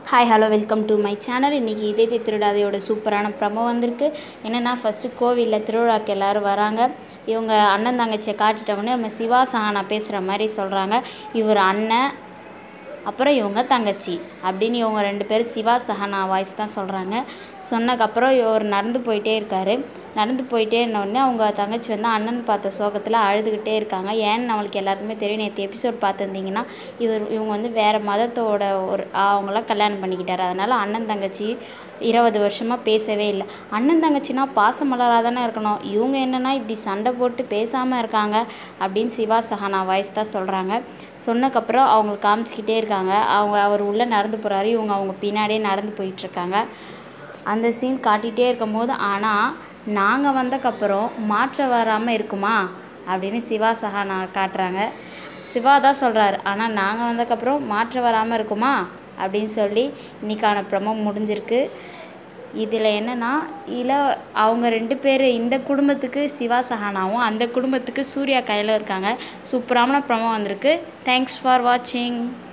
hi hello welcome to my channel இன்றைக்கி இதே திருடாதையோட சூப்பரான ப்ரமோ வந்திருக்கு என்னென்னா ஃபஸ்ட்டு கோவிலில் திருவிழாக்கு எல்லோரும் வராங்க இவங்க அண்ணன் தங்கச்சியை காட்டிட்டோன்னே நம்ம சிவா சஹானா பேசுகிற மாதிரி சொல்கிறாங்க இவர் அண்ணன் அப்புறம் இவங்க தங்கச்சி அப்படின்னு இவங்க ரெண்டு பேரும் சிவா சஹானா வாய்ஸ் தான் சொல்கிறாங்க சொன்னதுக்கப்புறம் இவர் நடந்து போயிட்டே இருக்கார் நடந்து போயிட்டே இருந்தோடனே அவங்க தங்கச்சி வந்து அண்ணன் பார்த்த சோகத்தில் அழுதுகிட்டே இருக்காங்க ஏன்னு நம்மளுக்கு எல்லாருக்குமே தெரியும் நேற்று எபிசோட் பார்த்துருந்தீங்கன்னா இவர் இவங்க வந்து வேறு மதத்தோட ஒரு அவங்களாம் கல்யாணம் பண்ணிக்கிட்டாரு அதனால் அண்ணன் தங்கச்சி இருபது வருஷமாக பேசவே இல்லை அண்ணன் தங்கச்சினா பாசமலராக தானே இருக்கணும் இவங்க என்னென்னா இப்படி சண்டை போட்டு பேசாமல் இருக்காங்க அப்படின்னு சிவா சஹானா வாய்ஸ் தான் சொல்கிறாங்க சொன்னதுக்கப்புறம் அவங்களுக்கு காமிச்சிக்கிட்டே இருக்காங்க அவங்க அவர் உள்ளே நடந்து போகிறாரு இவங்க அவங்க பின்னாடியே நடந்து போயிட்டுருக்காங்க அந்த சீன் காட்டிகிட்டே இருக்கும் போது ஆனால் நாங்கள் வந்தக்கப்புறம் மாற்றம் வராமல் இருக்குமா அப்படின்னு சிவா சஹானா காட்டுறாங்க சிவா தான் சொல்கிறாரு ஆனால் நாங்கள் வந்ததுக்கப்புறம் மாற்றம் வராமல் இருக்குமா அப்படின்னு சொல்லி இன்றைக்கான ப்ரமோ முடிஞ்சிருக்கு இதில் என்னென்னா இல்லை அவங்க ரெண்டு பேர் இந்த குடும்பத்துக்கு சிவா சஹானாவும் அந்த குடும்பத்துக்கு சூர்யா கையில் இருக்காங்க சூப்பரான ப்ரமோ வந்திருக்கு தேங்க்ஸ் ஃபார் வாட்சிங்